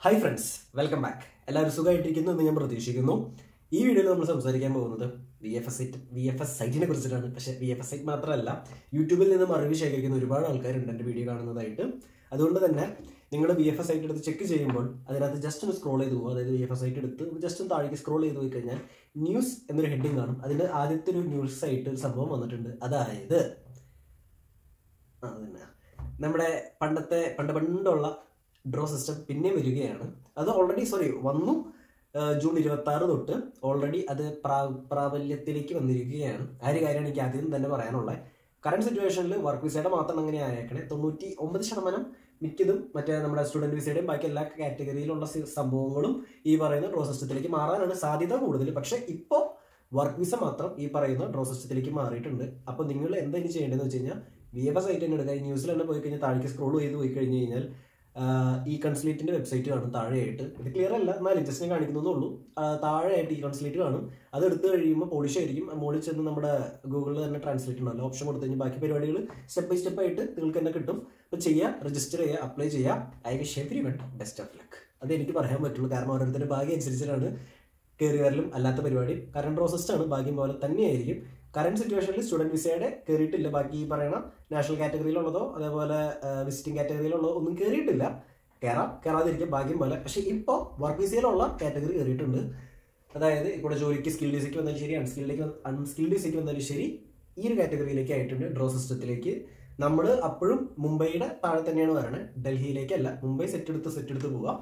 hi friends welcome back എല്ലാവരും സുഖമായിട്ടിരിക്കുന്നു എന്ന് ഞാൻ പ്രതീക്ഷിക്കുന്നു ഈ വീഡിയോയിൽ നമ്മൾ സംസാരിക്കാൻ പോകുന്നത് V F S site V F S സൈറ്റിനെ കുറിച്ചിട്ടാണ് പക്ഷേ വി എഫ് എസ് സൈറ്റ് മാത്രമല്ല യൂട്യൂബിൽ നിന്നും അറിവ് ശേഖരിക്കുന്ന ഒരുപാട് ആൾക്കാരുണ്ട് എൻ്റെ വീഡിയോ കാണുന്നതായിട്ട് അതുകൊണ്ട് തന്നെ നിങ്ങൾ വി എഫ് എസ് സൈറ്റ് എടുത്ത് ചെക്ക് ചെയ്യുമ്പോൾ അതിനകത്ത് ജസ്റ്റ് ഒന്ന് സ്ക്രോൾ ചെയ്ത് പോകും അതായത് വി എഫ് എസ് സൈറ്റ് എടുത്ത് ജസ്റ്റ് ഒന്ന് താഴേക്ക് സ്ക്രോൾ ചെയ്ത് പോയി കഴിഞ്ഞാൽ ന്യൂസ് എന്നൊരു ഹെഡിങ് കാണും അതിൻ്റെ ആദ്യത്തെ ഒരു ന്യൂസ് ആയിട്ട് ഒരു സംഭവം വന്നിട്ടുണ്ട് അതായത് ആ അതന്നെ നമ്മുടെ പണ്ടത്തെ പണ്ട് പണ്ടുള്ള ഡ്രോ സിസ്റ്റം പിന്നെ വരികയാണ് അത് ഓൾറെഡി സോറി വന്നു ആ, ജൂൺ ഇരുപത്തി ആറ് തൊട്ട് ഓൾറെഡി അത് പ്രാ- പ്രാബല്യത്തിലേക്ക് വന്നിരിക്കുകയാണ് ആ ഒരു കാര്യമാണ് എനിക്ക് ആദ്യം തന്നെ പറയാനുള്ളത് കറണ്ട് സിറ്റുവേഷനിൽ വർക്ക് വിസയുടെ മാത്രം അങ്ങനെ ആയേക്കണേ തൊണ്ണൂറ്റി ഒമ്പത് ശതമാനം മിക്കതും മറ്റേ നമ്മുടെ സ്റ്റുഡന്റ് വിസയുടെയും ബാക്കി എല്ലാ കാറ്റഗറിയിലുള്ള സി- സംഭവങ്ങളും ഈ പറയുന്ന ഡ്രോ സിസ്റ്റത്തിലേക്ക് മാറാനാണ് സാധ്യത കൂടുതൽ പക്ഷെ ഇപ്പോൾ വർക്ക് വിസ മാത്രം ഈ പറയുന്ന ഡ്രോ സിസ്റ്റത്തിലേക്ക് മാറിയിട്ടുണ്ട് അപ്പോൾ നിങ്ങൾ എന്താ ഇനി ചെയ്യേണ്ടതെന്ന് വെച്ച് കഴിഞ്ഞാൽ വി എഫ് എസ് സൈറ്റ് തന്നെ എടുക്കുക ഈ ന്യൂസിൽ തന്നെ പോയി കഴിഞ്ഞാൽ താഴേക്ക് സ്ക്രോൾ ചെയ്ത് പോയി കഴിഞ്ഞ് കഴിഞ്ഞാൽ ആഹ് ഈ കൺസുലേറ്റിന്റെ വെബ്സൈറ്റ് കാണും താഴെയായിട്ട് ഇത് ക്ലിയർ അല്ല എന്നാലും ജസ്റ്റ് ഞാൻ കാണിക്കുന്നതേ ഉള്ളൂ ആഹ് താഴെയായിട്ട് ഈ കൺസുലേറ്റ് കാണും അത് എടുത്ത് കഴിയുമ്പോൾ പോളിഷ് ആയിരിക്കും മുകളിൽ ചെന്ന് നമ്മുടെ ഗൂഗിളിൽ തന്നെ ട്രാൻസ്ലേറ്റ് ഉണ്ടല്ലോ ഓപ്ഷൻ കൊടുത്തു കഴിഞ്ഞാൽ ബാക്കി പരിപാടികൾ സ്റ്റെപ്പ് ബൈ സ്റ്റെപ്പ് ആയിട്ട് നിങ്ങൾക്ക് തന്നെ കിട്ടും അപ്പോൾ ചെയ്യുക രജിസ്റ്റർ ചെയ്യുക അപ്ലൈ ചെയ്യുക I wish everyone best of luck അത് എനിക്ക് പറയാൻ പറ്റുള്ളൂ കാരണം ഓരോരുത്തരുടെ ഭാഗ്യം അനുസരിച്ചിട്ടാണ് കയറി വരലും അല്ലാത്ത പരിപാടി കറണ്ട് പ്രോസസ്സാണ് ഭാഗ്യം പോലെ തന്നെയായിരിക്കും കറണ്ട് സിറ്റുവേഷനിൽ സ്റ്റുഡന്റ് വിസയുടെ കയറിയിട്ടില്ല ബാക്കി ഈ പറയണ നാഷണൽ കാറ്റഗറിയിലുള്ളതോ അതേപോലെ വിസിറ്റിംഗ് കാറ്റഗറിയിലുള്ളതോ ഒന്നും കയറിയിട്ടില്ല കയറാം കയറാതിരിക്കും ഭാഗ്യം പോലെ പക്ഷേ ഇപ്പോൾ വർക്ക് വിസയിലുള്ള കാറ്റഗറി കയറിയിട്ടുണ്ട് അതായത് ഇവിടെ ജോലിക്ക് സ്കിൽഡ് വിസയ്ക്ക് വന്നാലും ശരി അൺസ്കിൽഡിലേക്ക് അൺസ്കിൽഡ് വിസയ്ക്ക് വന്നാലും ശരി ഈ ഒരു കാറ്റഗറിയിലേക്ക് ആയിട്ടുണ്ട് ഡ്രോ സിസ്റ്റത്തിലേക്ക് നമ്മൾ അപ്പോഴും മുംബൈയുടെ താഴെ തന്നെയാണ് വരണത് ഡൽഹിയിലേക്കല്ല മുംബൈ സെറ്റ് എടുത്ത് സെറ്റ് എടുത്ത് പോവാം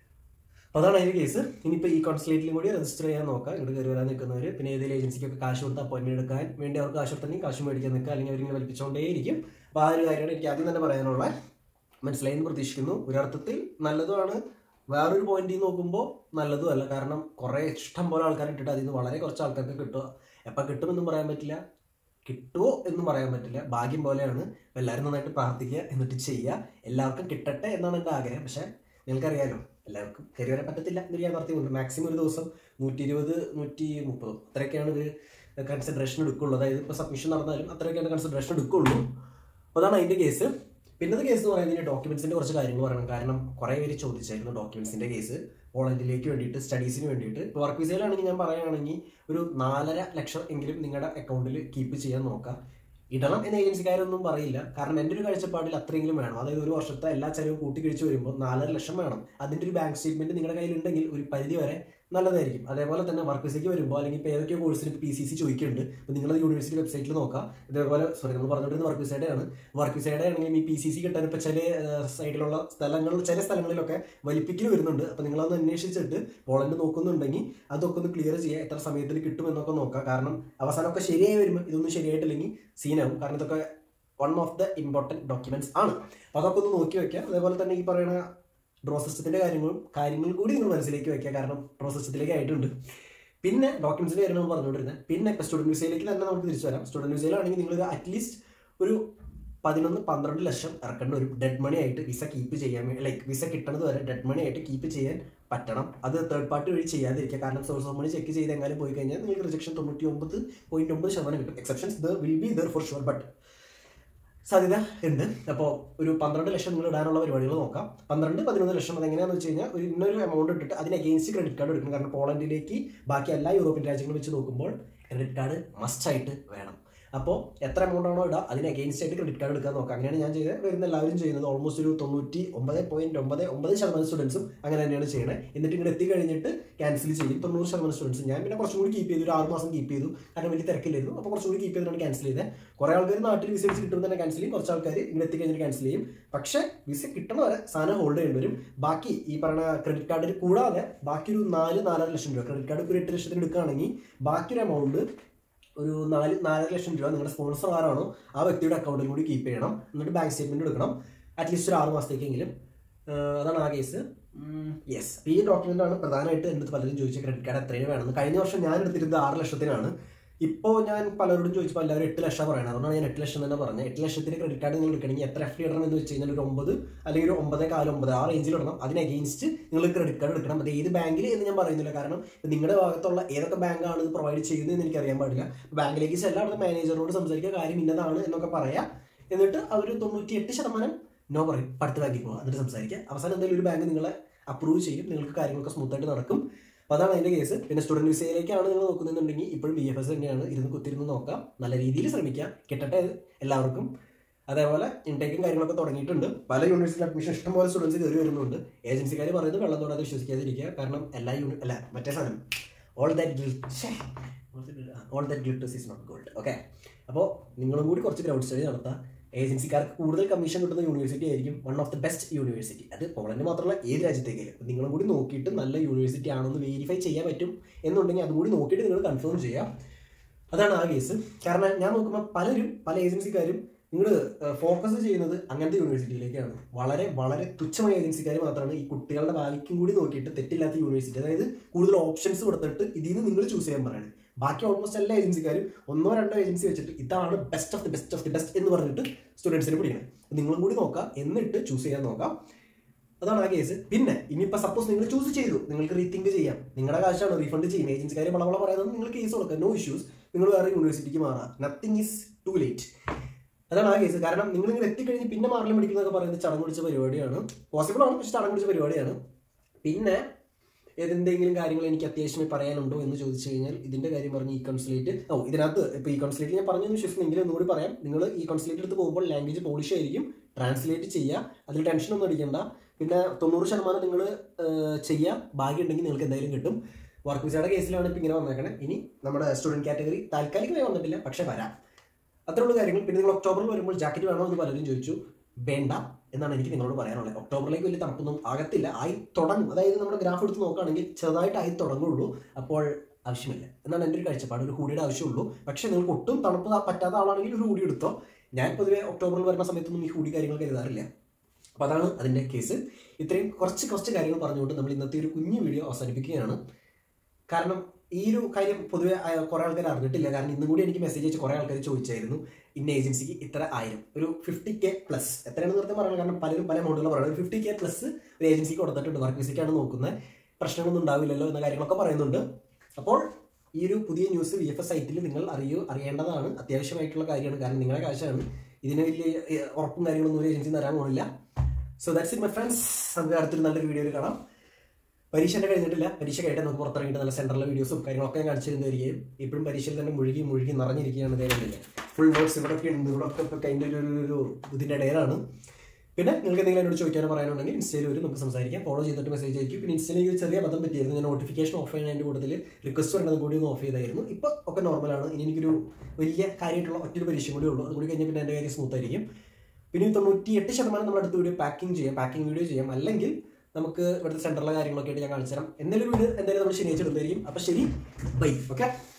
അപ്പോൾ അതാണ് അതിന്റെ കേസ് ഇനിയിപ്പോൾ ഈ കോൺസുലേറ്റിലും കൂടി രജിസ്റ്റർ ചെയ്യാൻ നോക്കാം ഇങ്ങോട്ട് കയറി വരാൻ നിൽക്കുന്നവർ പിന്നെ ഏതെങ്കിലും ഏജൻസിക്കൊക്കെ കാശ് കൊടുത്ത് അപ്പോയിൻമെന്റ് എടുക്കാൻ വേണ്ടി അവർക്ക് കാശ് കൊടുത്തെങ്കിൽ കാശ് മേടിക്കാൻ നിൽക്കുക അല്ലെങ്കിൽ അവരിങ്ങനെ വലിപ്പിച്ചുകൊണ്ടേയിരിക്കും അപ്പോൾ ആ ഒരു കാര്യമാണ് എനിക്ക് ആദ്യം തന്നെ പറയാനുള്ള മനസ്സിലായെന്ന് പ്രതീക്ഷിക്കുന്നു ഒരർത്ഥത്തിൽ നല്ലതുമാണ് വേറൊരു പോയിന്റിൽ നോക്കുമ്പോൾ നല്ലതുമല്ല കാരണം കുറേ ഇഷ്ടം പോലെ ആൾക്കാർ ഇട്ടിട്ട് അതിൽ നിന്ന് വളരെ കുറച്ച് ആൾക്കാർക്ക് കിട്ടുക എപ്പോൾ കിട്ടുമെന്നും പറയാൻ പറ്റില്ല കിട്ടുമോ എന്നും പറയാൻ പറ്റില്ല ഭാഗ്യം പോലെയാണ് അപ്പോൾ എല്ലാവരും നന്നായിട്ട് പ്രാർത്ഥിക്കുക എന്നിട്ട് ചെയ്യുക എല്ലാവർക്കും കിട്ടട്ടെ എന്നാണ് എൻ്റെ ആഗ്രഹം പക്ഷേ നിങ്ങൾക്കറിയാലോ എല്ലാവർക്കും കയറി വരാൻ പറ്റത്തില്ല എന്നൊരു യാഥാർത്ഥ്യമുണ്ട് മാക്സിമം ഒരു ദിവസം നൂറ്റി ഇരുപത് നൂറ്റി മുപ്പതോ അത്രയൊക്കെയാണ് ഇവർ കൺസിഡറേഷൻ എടുക്കുള്ളൂ അതായത് ഇപ്പോൾ സബ്മിഷൻ നടന്നാലും അത്രയൊക്കെയാണ് കൺസിഡറേഷൻ എടുക്കുള്ളൂ അപ്പോൾ അതാണ് അതിൻ്റെ കേസ് പിന്നത്തെ കേസ് എന്ന് പറയുന്നത് ഡോക്യുമെന്റ്സിന്റെ കുറച്ച് കാര്യങ്ങൾ പറയണം കാരണം കുറേ പേര് ചോദിച്ചായിരുന്നു ഡോക്യുമെന്റ്സിന്റെ കേസ് പോളണ്ടിലേക്ക് വേണ്ടിയിട്ട് സ്റ്റഡീസിന് വേണ്ടിയിട്ട് വർക്ക് വിസയിലാണെങ്കിൽ ഞാൻ പറയുകയാണെങ്കിൽ ഒരു നാലര ലക്ഷം എങ്കിലും നിങ്ങളുടെ അക്കൗണ്ടിൽ കീപ്പ് ചെയ്യാൻ നോക്കാം ഇടണം എന്ന ഏജൻസിക്കാരൊന്നും പറയില്ല കാരണം എൻ്റെ ഒരു കാഴ്ചപ്പാടിൽ അത്രയെങ്കിലും വേണം അതായത് ഒരു വർഷത്തെ എല്ലാ ചെലവും കൂട്ടി കഴിച്ച് വരുമ്പോൾ നാലര ലക്ഷം വേണം അതിൻ്റെ ഒരു ബാങ്ക് സ്റ്റേറ്റ്മെന്റ് നിങ്ങളുടെ കയ്യിൽ ഉണ്ടെങ്കിൽ ഒരു പരിധി വരെ നല്ലതായിരിക്കും അതേപോലെ തന്നെ വർക്ക് വിസയ്ക്ക് വരുമ്പോൾ അല്ലെങ്കിൽ ഇപ്പോൾ ഏതൊക്കെയോ കോഴ്സിന് പി സി സി ചോദിക്കുന്നുണ്ട് അപ്പോൾ നിങ്ങൾ യൂണിവേഴ്സിറ്റി വെബ്സൈറ്റിൽ നോക്കാം ഇതേപോലെ സോറി നമ്മൾ പറഞ്ഞുകൊണ്ടിരുന്ന വർക്ക് വിസയുടെ ആണ് വർക്ക് വിസയുടെ ആണെങ്കിലും ഈ പി സി സി കിട്ടാൻ ഇപ്പോൾ ചില സൈഡിലുള്ള സ്ഥലങ്ങൾ ചില സ്ഥലങ്ങളിലൊക്കെ വലിപ്പിക്കൽ വരുന്നുണ്ട് അപ്പോൾ നിങ്ങളതൊന്ന് അന്വേഷിച്ചിട്ട് പോളണ്ട് നോക്കുന്നുണ്ടെങ്കിൽ അതൊക്കെ ഒന്ന് ക്ലിയർ ചെയ്യുക എത്ര സമയത്തിൽ കിട്ടുമെന്നൊക്കെ നോക്കാം കാരണം അവസാനമൊക്കെ ശരിയായി വരുമ്പോൾ ഇതൊന്നും ശരിയായിട്ടില്ലെങ്കിൽ സീനാവും കാരണം ഇതൊക്കെ one of the important documents ആണ് അപ്പോൾ അതൊക്കെ ഒന്ന് നോക്കി വെക്കുക അതേപോലെ തന്നെ ഈ പറയുന്ന ഡ്രോ സിസ്റ്റത്തിന്റെ കാര്യങ്ങളും കാര്യങ്ങളും കൂടി നിങ്ങൾ മനസ്സിലേക്ക് വെക്കുക കാരണം ഡ്രോ സിസ്റ്റത്തിലേക്ക് ആയിട്ടുണ്ട് പിന്നെ ഡോക്യുമെന്റ്സിന്റെ കാര്യം നമ്മൾ പറഞ്ഞുകൊണ്ടിരുന്നത് പിന്നെ ഇപ്പോൾ സ്റ്റുഡന്റ് വിസയിലേക്ക് തന്നെ നമുക്ക് തിരിച്ചു വരാം സ്റ്റുഡന്റ് വിസയിലാണെങ്കിൽ നിങ്ങൾ അറ്റ്ലീസ്റ്റ് ഒരു പതിനൊന്ന് പന്ത്രണ്ട് ലക്ഷം ഇറക്കേണ്ട ഒരു ഡെഡ് മണി ആയിട്ട് വിസ കീപ്പ് ചെയ്യാൻ വേണ്ടി ലൈക്ക് വിസ കിട്ടണത് വരെ ഡെഡ് മണി ആയിട്ട് കീപ്പ് ചെയ്യാൻ പറ്റണം അത് തേർഡ് പാർട്ടി വഴി ചെയ്യാതിരിക്കുക കാരണം സോഴ്സ് ഓഫ് മണി ചെക്ക് ചെയ്ത് എങ്ങാനും പോയി കഴിഞ്ഞാൽ നിങ്ങൾക്ക് റിജക്ഷൻ തൊണ്ണൂറ്റി ഒമ്പത് പോയിന്റ് ഒമ്പത് ശതമാനം കിട്ടും exceptions there will be there for sure but സാധ്യത ഉണ്ട് അപ്പോൾ ഒരു പന്ത്രണ്ട് ലക്ഷം നിങ്ങൾ ഇടാനുള്ള പരിപാടികൾ നോക്കാം പന്ത്രണ്ട് പതിനൊന്ന് ലക്ഷം അതെങ്ങനെയാണെന്ന് വെച്ച് കഴിഞ്ഞാൽ ഒരു ഇന്നൊരു എമൗണ്ട് ഇട്ടിട്ട് അതിന് അഗേൻസ്റ്റ് ക്രെഡിറ്റ് കാർഡ് എടുക്കണം കാരണം പോളണ്ടിലേക്ക് ബാക്കി എല്ലാ യൂറോപ്യൻ രാജ്യങ്ങളും വെച്ച് നോക്കുമ്പോൾ ക്രെഡിറ്റ് കാർഡ് മസ്റ്റ് ആയിട്ട് വേണം അപ്പോൾ എത്ര എമൗണ്ട് ആണോ ഇടുക അതിന് അഗേൻസ്റ്റ് ആയിട്ട് ക്രെഡിറ്റ് കാർഡ് എടുക്കാൻ നോക്കാം അങ്ങനെയാണ് ഞാൻ ചെയ്തത് വരുന്ന എല്ലാവരും ചെയ്യുന്നത് ഓൾമോസ്റ്റ് ഒരു തൊണ്ണൂറ്റി ഒമ്പത് പോയിന്റ് ഒമ്പത് ഒമ്പത് ശതമാനം സ്റ്റുഡൻസും അങ്ങനെ തന്നെയാണ് ചെയ്യണത് എന്നിട്ട് ഇങ്ങോട്ട് എത്തി കഴിഞ്ഞിട്ട് ക്യാൻസൽ ചെയ്യും തൊണ്ണൂറ് ശതമാനം സ്റ്റുഡൻസ് ഞാൻ പിന്നെ കുറച്ചും കൂടി കീപ്പ് ചെയ്തു ഒരു ആറ് മാസം കീപ്പ് ചെയ്തു കാരണം വലിയ തിരക്കില്ലായിരുന്നു അപ്പോൾ കുറച്ചും കൂടി കീപ്പ് ചെയ്തിട്ടാണ് ക്യാൻസൽ ചെയ്തത് കുറേ ആൾക്കാർ നാട്ടിൽ വിസ വെച്ച് കിട്ടുമ്പോൾ തന്നെ ക്യാൻസൽ ചെയ്യും കുറച്ച് ആൾക്കാർ ഇങ്ങനെ എത്തി കഴിഞ്ഞിട്ട് ക്യാൻസൽ ചെയ്യും പക്ഷേ വിസ കിട്ടണ വരെ സാധനം ഹോൾഡ് ചെയ്യേണ്ടി വരും ബാക്കി ഈ പറഞ്ഞ ക്രെഡിറ്റ് കാർഡിൽ കൂടാതെ ബാക്കി ഒരു നാല് നാലര ലക്ഷം രൂപ ക്രെഡിറ്റ് കാർഡ് ഒരു എട്ട് ലക്ഷത്തിന് എടുക്കുകയാണെങ്കിൽ ബാക്കി ഒരു എമൗണ്ട് ഒരു നാല് നാലര ലക്ഷം രൂപ നിങ്ങളുടെ സ്പോൺസർ ആരാണോ ആ വ്യക്തിയുടെ അക്കൗണ്ടിൽ കൂടി കീപ്പ് ചെയ്യണം എന്നിട്ട് ബാങ്ക് സ്റ്റേറ്റ്മെന്റ് എടുക്കണം അറ്റ്ലീസ്റ്റ് ഒരു ആറ് മാസത്തേക്കെങ്കിലും ആഹ് അതാണ് ആ കേസ് യെസ് ഈ ഡോക്യുമെന്റ് ആണ് പ്രധാനമായിട്ട് എൻ്റെ അടുത്ത് പലരും ചോദിച്ച ക്രെഡിറ്റ് കാർഡ് എത്രയും വേണമെന്ന് കഴിഞ്ഞ വർഷം ഞാൻ എടുത്തിരുന്നത് ആറ് ലക്ഷത്തിനാണ് ഇപ്പോൾ ഞാൻ പലരോടും ചോദിച്ചപ്പോൾ എല്ലാവരും എട്ട് ലക്ഷം പറയണം അതുകൊണ്ടാണ് ഞാൻ എട്ട് ലക്ഷം തന്നെ പറഞ്ഞത് എട്ട് ലക്ഷത്തിന് ക്രെഡിറ്റ് കാർഡ് നിങ്ങൾ എടുക്കണമെങ്കിൽ എത്ര എഫ് ഡി ഇടണം എന്ന് വെച്ച് കഴിഞ്ഞാൽ ഒരു ഒമ്പത് അല്ലെങ്കിൽ ഒരു ഒമ്പതേ കാലം ഒമ്പത് ആ റേഞ്ചിൽ ഇടണം അതിന് അഗെയിൻസ്റ്റ് നിങ്ങൾ ക്രെഡിറ്റ് കാർഡ് എടുക്കണം അത് ഏത് ബാങ്കിൽ എന്ന് ഞാൻ പറയുന്നില്ല കാരണം നിങ്ങളുടെ ഭാഗത്തുള്ള ഏതൊക്കെ ബാങ്കാണ് ഇത് പ്രൊവൈഡ് ചെയ്യുന്നതെന്ന് എനിക്ക് അറിയാൻ പാടില്ല ബാങ്കിലേക്ക് ചെല്ലാം അവിടുത്തെ മാനേജറിനോട് സംസാരിക്കുക കാര്യം ഇന്നതാണ് എന്നൊക്കെ പറയാം എന്നിട്ട് അവർ തൊണ്ണൂറ്റി എട്ട് ശതമാനം നോ പറയും അടുത്ത ബാങ്കിൽ പോകാം എന്നിട്ട് സംസാരിക്കുക അവസാനം എന്തെങ്കിലും ഒരു ബാങ്ക് നിങ്ങളെ അപ്രൂവ് ചെയ്യും നിങ്ങൾക്ക് കാര്യങ്ങളൊക്കെ സ്മൂത്ത് ആയിട്ട് നടക്കും അപ്പോൾ അതാണ് അതിൻ്റെ കേസ് പിന്നെ സ്റ്റുഡൻറ്റ് വിസയിലേക്കാണ് നിങ്ങൾ നോക്കുന്നുണ്ടെങ്കിൽ ഇപ്പോഴും ബി എഫ് എസ് തന്നെയാണ് ഇരുന്ന് കുത്തിരുന്ന് നോക്കാം നല്ല രീതിയിൽ ശ്രമിക്കാം കിട്ടട്ടെ എല്ലാവർക്കും അതേപോലെ ഇൻടേക്കും കാര്യങ്ങളൊക്കെ തുടങ്ങിയിട്ടുണ്ട് പല യൂണിവേഴ്സിറ്റി അഡ്മിഷൻ ഇഷ്ടംപോലെ സ്റ്റുഡൻസ് കയറി വരുന്നുണ്ട് ഏജൻസിക്കാർ പറയുന്നത് വെള്ളം തൊടാതെ വിശ്വസിക്കാതിരിക്കുക കാരണം എല്ലാ യൂണി അല്ല മറ്റേ സാധനം all that all that glitters is not gold okay അപ്പോൾ നിങ്ങളും കൂടി കുറച്ച് ഗ്രൗണ്ട് സ്റ്റഡി നടത്താം ഏജൻസിക്കാർക്ക് കൂടുതൽ കമ്മീഷൻ കിട്ടുന്ന യൂണിവേഴ്സിറ്റി ആയിരിക്കും one of the best university അത് പോളണ്ട് മാത്രമല്ല ഏത് രാജ്യത്തേക്കായാലും അപ്പോൾ നിങ്ങളും കൂടി നോക്കിയിട്ട് നല്ല യൂണിവേഴ്സിറ്റി ആണെന്ന് വെരിഫൈ ചെയ്യാൻ പറ്റും എന്നുണ്ടെങ്കിൽ അതുകൂടി നോക്കിയിട്ട് നിങ്ങൾ കൺഫേം ചെയ്യാം അതാണ് ആ കേസ് കാരണം ഞാൻ നോക്കുമ്പോൾ പലരും പല ഏജൻസിക്കാരും നിങ്ങൾ ഫോക്കസ് ചെയ്യുന്നത് അങ്ങനത്തെ യൂണിവേഴ്സിറ്റിയിലേക്കാണ് വളരെ വളരെ തുച്ഛമായ ഏജൻസിക്കാർ മാത്രമാണ് ഈ കുട്ടികളുടെ ഭാവിക്കും കൂടി നോക്കിയിട്ട് തെറ്റില്ലാത്ത യൂണിവേഴ്സിറ്റി അതായത് കൂടുതൽ ഓപ്ഷൻസ് കൊടുത്തിട്ട് ഇതിൽ നിന്ന് നിങ്ങൾ ചൂസ് ചെയ്യാൻ പറയുന്നത് ബാക്കി ഓൾമോസ്റ്റ് എല്ലാ ഏജൻസിക്കാരും ഒന്നോ രണ്ടോ ഏജൻസി വെച്ചിട്ട് ഇതാണ് best of the best of the best എന്ന് പറഞ്ഞിട്ട് സ്റ്റുഡൻസിന് പിടിക്കണം നിങ്ങളും കൂടി നോക്കാം എന്നിട്ട് ചൂസ് ചെയ്യാൻ നോക്കാം അതാണ് ആ കേസ് പിന്നെ ഇനിയിപ്പോൾ സപ്പോസ് നിങ്ങൾ ചൂസ് ചെയ്തു നിങ്ങൾക്ക് റീതിങ്ക് ചെയ്യാം നിങ്ങളുടെ കാശാണ് റീഫണ്ട് ചെയ്യും ഏജൻസിക്കാർ വളവള പറയുന്നത് നിങ്ങൾ കേസ് കൊടുക്കുക നോ ഇഷ്യൂസ് നിങ്ങൾ വേറെ യൂണിവേഴ്സിറ്റിക്ക് മാറാം നത്തിങ് ഈസ് ടു ലേറ്റ് അതാണ് ആ കേസ് കാരണം നിങ്ങൾ ഇങ്ങനെ എത്തിക്കഴിഞ്ഞ് പിന്നെ മാറലും പിടിക്കുന്നതൊക്കെ പറയുന്നത് ചടങ്ങ് പിടിച്ച പരിപാടിയാണ് പോസിബിൾ ആണ് പക്ഷെ ചടങ്ങ് പിടിച്ച പരിപാടിയാണ് പിന്നെ ഏതെന്തെങ്കിലും കാര്യങ്ങൾ എനിക്ക് അത്യാവശ്യമായി പറയാനുണ്ടോ എന്ന് ചോദിച്ചു കഴിഞ്ഞാൽ ഇതിന്റെ കാര്യം പറഞ്ഞ് ഈ കൺസുലേറ്റ് ഓ ഇതിനകത്ത് ഇപ്പോൾ ഈ കൺസുലേറ്റ് ഞാൻ പറഞ്ഞു വിശ്വസിക്കുന്നെങ്കിൽ ഒന്നുകൂടി പറയാം നിങ്ങൾ ഈ കൺസുലേറ്റ് എടുത്ത് പോകുമ്പോൾ ലാംഗ്വേജ് പോളിഷ് ആയിരിക്കും ട്രാൻസ്ലേറ്റ് ചെയ്യുക അതിൽ ടെൻഷനൊന്നും അടിക്കണ്ട പിന്നെ തൊണ്ണൂറ് ശതമാനം നിങ്ങൾ ചെയ്യുക ഭാഗ്യം ഉണ്ടെങ്കിൽ നിങ്ങൾക്ക് എന്തായാലും കിട്ടും വർക്ക് വിസയുടെ കേസിലാണ് ഇപ്പം ഇങ്ങനെ വന്നേക്കണേ ഇനി നമ്മുടെ സ്റ്റുഡൻറ് കാറ്റഗറി താൽക്കാലികമായി വന്നിട്ടില്ല പക്ഷേ വരാം അത്രയുള്ള കാര്യങ്ങൾ പിന്നെ നിങ്ങൾ ഒക്ടോബറിൽ വരുമ്പോൾ ജാക്കറ്റ് വേണോ എന്ന് പലരും ചോദിച്ചു വേണ്ട എന്നാണ് എനിക്ക് നിങ്ങളോട് പറയാനുള്ളത് ഒക്ടോബറിലേക്ക് വലിയ തണുപ്പൊന്നും ആകത്തില്ല ആയി തുടങ്ങും അതായത് നമ്മുടെ ഗ്രാഫ് എടുത്ത് നോക്കുകയാണെങ്കിൽ ചെറുതായിട്ട് ആയി തുടങ്ങുള്ളൂ അപ്പോൾ ആവശ്യമില്ല എന്നാണ് എൻ്റെ ഒരു കാഴ്ചപ്പാട് ഒരു ഹൂഡിയുടെ ആവശ്യമുള്ളൂ പക്ഷേ നിങ്ങൾക്ക് ഒട്ടും തണുപ്പ് പറ്റാത്ത ആളാണെങ്കിൽ ഒരു ഹൂഡി എടുത്തോ ഞാൻ പൊതുവെ ഒക്ടോബറിൽ വരുന്ന സമയത്തൊന്നും ഈ ഹൂഡി കാര്യങ്ങൾ കരുതാറില്ല അപ്പോൾ അതാണ് അതിൻ്റെ കേസ് ഇത്രയും കുറച്ച് കുറച്ച് കാര്യങ്ങൾ പറഞ്ഞുകൊണ്ട് നമ്മൾ ഇന്നത്തെ ഒരു കുഞ്ഞു വീഡിയോ അവസാനിപ്പിക്കുകയാണ് കാരണം ഈ ഒരു കാര്യം പൊതുവെ കുറേ ആൾക്കാർ അറിഞ്ഞിട്ടില്ല കാരണം ഇന്നും കൂടി എനിക്ക് മെസ്സേജ് അയച്ച് കുറേ ആൾക്കാർ ചോദിച്ചായിരുന്നു ഇന്ന ഏജൻസിക്ക് ഇത്ര ആയിരം ഒരു ഫിഫ്റ്റി കെ പ്ലസ് എത്രയാണ് നിർത്തി പറയുന്നത് കാരണം പലരും പല മോഡലുകൾ പറയുന്നത് ഒരു ഫിഫ്റ്റി കെ പ്ലസ് ഒരു ഏജൻസിക്ക് കൊടുത്തിട്ടുണ്ട് വർക്ക് വിസയ്ക്കാണ് നോക്കുന്നത് പ്രശ്നങ്ങളൊന്നും ഉണ്ടാവില്ലല്ലോ എന്ന കാര്യങ്ങളൊക്കെ പറയുന്നുണ്ട് അപ്പോൾ ഈ ഒരു പുതിയ ന്യൂസ് വി എഫ് എസ് സൈറ്റിൽ നിങ്ങൾ അറിയൂ അറിയേണ്ടതാണ് അത്യാവശ്യമായിട്ടുള്ള കാര്യമാണ് കാരണം നിങ്ങളുടെ കാശാണ് ഇതിന് വലിയ ഏഹ്, ഉറപ്പും കാര്യങ്ങളൊന്നും ഒരു ഏജൻസി തരാൻ പോണില്ല so that's it my friends നമുക്ക് അടുത്തൊരു നല്ലൊരു വീഡിയോയിൽ കാണാം പരീക്ഷ എൻ്റെ കഴിഞ്ഞിട്ടില്ല പരീക്ഷ കഴിഞ്ഞിട്ട് നമുക്ക് പുറത്തിറങ്ങിയിട്ട് നല്ല സെൻട്രലിലെ വീഡിയോസും കാര്യങ്ങളൊക്കെ ഞാൻ കാണിച്ചു തരുന്നതായിരിക്കും ഇപ്പോഴും പരീക്ഷയിൽ തന്നെ മുഴുകി മുഴുകി നിറഞ്ഞിരിക്കുകയാണ് ഇതേപോലെ ഫുൾ നോട്ട്സ് ഇവിടെ ഒക്കെ ഉണ്ട് ഇവിടെ ഒക്കെ ഇപ്പോൾ അതിൻ്റെ ഒരു ഒരു- ഒരു ഇതിൻ്റെ ഇടയിലാണ് പിന്നെ നിങ്ങൾക്ക് എന്തെങ്കിലും എന്നോട് ചോദിക്കാനോ പറയാനുണ്ടെങ്കിൽ ഇൻസ്റ്റയിൽ വരും നമുക്ക് സംസാരിക്കാം ഫോളോ ചെയ്തിട്ട് മെസ്സേജ് അയക്കും പിന്നെ ഇൻസ്റ്റയിൽ ഒരു ചെറിയ ബന്ധം പറ്റിയായിരുന്നു ഞാൻ നോട്ടിഫിക്കേഷൻ ഓഫ് ചെയ്യുന്നതിൻ്റെ കൂട്ടത്തിൽ റിക്വസ്റ്റ് വരേണ്ടത് കൂടി ഒന്ന് ഓഫ് ചെയ്തായിരുന്നു ഇപ്പോൾ ഒക്കെ നോർമലാണ് ഇനി എനിക്കൊരു വലിയ കാര്യമായിട്ടുള്ള ഒറ്റൊരു പരീക്ഷ കൂടി ഉള്ളൂ അതുകൂടി കഴിഞ്ഞാൽ പിന്നെ എൻ്റെ കാര്യം സ്മൂത്ത് ആയിരിക്കും പിന്നെ ഈ തൊണ്ണൂറ്റി എട്ട് ശതമാനം നമ്മൾ അടുത്ത വീഡിയോ പാക്കിംഗ് ചെയ്യാം പാക്കിംഗ് വീഡിയോ ചെയ്യാം അല്ലെങ്കിൽ നമുക്ക് ഇവിടുത്തെ സെൻറ്ററിലെ കാര്യങ്ങളൊക്കെ ആയിട്ട് ഞാൻ കാണിച്ചു തരാം എന്തെങ്കിലും വീഡിയോ എന്തായാലും നമ്മൾ ശനിയാഴ്ച ഇടുന്നതായിരിക്കും അപ്പോൾ ശരി ബൈ ഓക്കെ